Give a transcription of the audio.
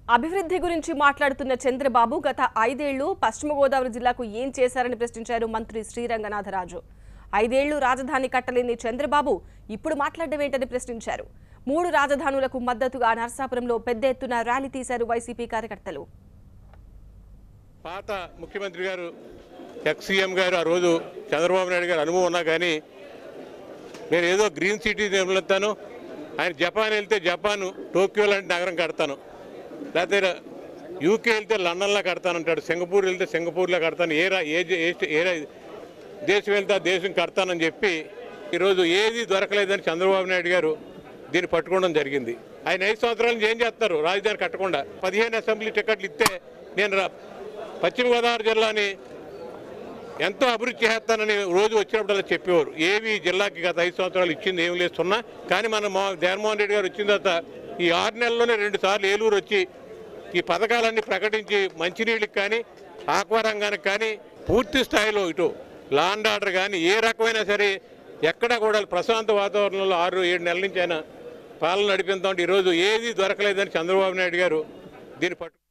అభివృద్ధి గురించి మాట్లాడుతున్న చంద్రబాబు గత ఐదేళ్లు పశ్చిమ గోదావరి జిల్లాకు ఏం చేశారని ప్రశ్నించారు మంత్రి శ్రీరంగనాథరాజు ఐదేళ్లు రాజధాని కట్టలేని చంద్రబాబు ఇప్పుడు మాట్లాడమేంటని ప్రశ్నించారు మూడు రాజధానులకు మద్దతుగా నర్సాపురంలో పెద్ద ఎత్తున ర్యాలీ తీశారు వైసీపీ కార్యకర్తలు పాత ముఖ్యమంత్రి గారు ఎక్స్ సీఎం గారు ఆ రోజు చంద్రబాబు నాయుడు గారు అనుభవం ఉన్నా కానీ నేను ఏదో గ్రీన్ సిటీ వెళ్తాను ఆయన జపాన్ వెళ్తే జపాన్ టోక్యో లాంటి నగరం కడతాను లేకపోతే యూకే వెళ్తే లండన్లో కడతాను అంటాడు సింగపూర్ వెళ్తే సింగపూర్లో కడతాను ఏ రా ఏ జే- ఏ స్టే- ఏ రా- దేశం వెళ్తే ఆ దేశం కడతానని చెప్పి ఈరోజు ఏది దొరకలేదని చంద్రబాబు నాయుడు గారు దీన్ని పట్టుకోవడం జరిగింది ఆయన ఐదు సంవత్సరాల నుంచి ఏం చేస్తారు రాజధాని కట్టకుండా పదిహేను అసెంబ్లీ టికెట్లు ఇస్తే నేను రా- పశ్చిమ గోదావరి జిల్లాని ఎంతో అభివృద్ధి చేస్తానని రోజు వచ్చినప్పుడల్లా చెప్పేవారు ఏవి ఈ జిల్లాకి గత ఐదు సంవత్సరాలు ఇచ్చింది ఏం లేదు సున్నా కానీ మన మా జగన్మోహన్ రెడ్డి గారు వచ్చిన తర్వాత ఈ ఆరు నెలల్లోనే రెండు సార్లు ఏలూరు వచ్చి ఈ పథకాలన్నీ ప్రకటించి మంచినీళ్ళకి కానీ ఆక్వా రంగానికి కానీ పూర్తి స్థాయిలో ఇటు లాండ్ ఆర్డర్ కానీ ఏ రకమైనా సరే ఎక్కడా కూడా ప్రశాంత వాతావరణంలో ఆరు ఏడు నెలల నుంచి ఆయన పాలన నడిపిద్దాం ఈరోజు ఏది దొరకలేదని చంద్రబాబు నాయుడు గారు దీన్ని పట్టు